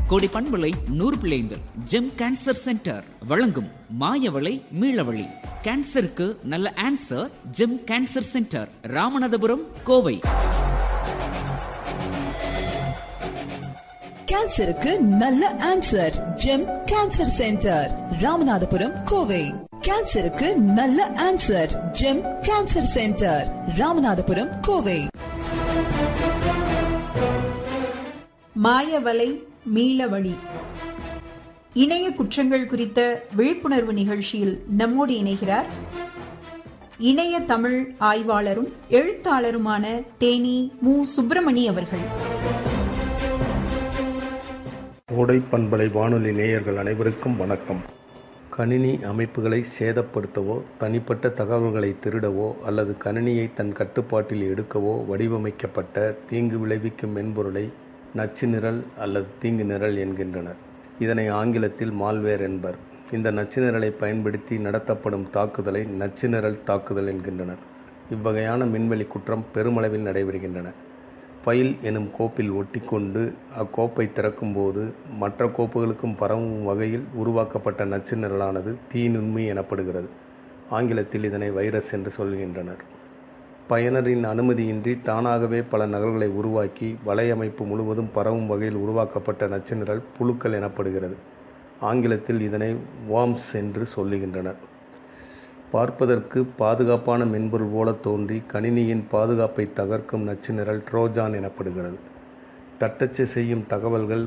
கோடி பண்பலை நூறு பிள்ளைந்தல் ஜெம் கேன்சர் சென்டர் வழங்கும் மாயவளை மீளவழி கேன்சருக்கு நல்ல answer Gem cancer centre Ramanathapuram Kovai கேன்சருக்கு நல்ல answer Gem cancer centre Ramanathapuram Kovai கேன்சருக்கு நல்ல answer Gem cancer centre Ramanathapuram Kovai மாயவலை மீளவழி இணைய குற்றங்கள் குறித்த விழிப்புணர்வு நிகழ்ச்சியில் நம்மோடு இணைகிறார் இணைய தமிழ் ஆய்வாளரும் எழுத்தாளருமான தேனி மு சுப்பிரமணி அவர்கள் ஓடை பண்பலை வானொலி நேயர்கள் அனைவருக்கும் வணக்கம் கணினி அமைப்புகளை சேதப்படுத்தவோ தனிப்பட்ட தகவல்களை திருடவோ அல்லது கணினியை தன் கட்டுப்பாட்டில் எடுக்கவோ வடிவமைக்கப்பட்ட தீங்கு விளைவிக்கும் மென்பொருளை நச்சு நிரல் அல்லது தீங்கு நிரல் என்கின்றனர் இதனை ஆங்கிலத்தில் மால்வேர் என்பர் இந்த நச்சு நிரலை பயன்படுத்தி நடத்தப்படும் தாக்குதலை நச்சு நிரல் தாக்குதல் என்கின்றனர் இவ்வகையான மின்வெளி குற்றம் பெருமளவில் நடைபெறுகின்றன ஃபைல் எனும் கோப்பில் ஒட்டிக்கொண்டு அக்கோப்பை திறக்கும்போது மற்ற கோப்புகளுக்கும் பரவும் வகையில் உருவாக்கப்பட்ட நச்சு நிரலானது தீநுண்மி எனப்படுகிறது ஆங்கிலத்தில் இதனை வைரஸ் என்று சொல்கின்றனர் பயனரின் அனுமதியின்றி தானாகவே பல நகல்களை உருவாக்கி வலையமைப்பு முழுவதும் பரவும் வகையில் உருவாக்கப்பட்ட நச்சு நிரல் புழுக்கள் எனப்படுகிறது ஆங்கிலத்தில் இதனை வார்ம்ஸ் என்று சொல்லுகின்றனர் பார்ப்பதற்கு பாதுகாப்பான மென்பொருள் போல தோன்றி கணினியின் பாதுகாப்பை தகர்க்கும் நச்சு நிரல் ட்ரோஜான் எனப்படுகிறது தட்டச்சு செய்யும் தகவல்கள்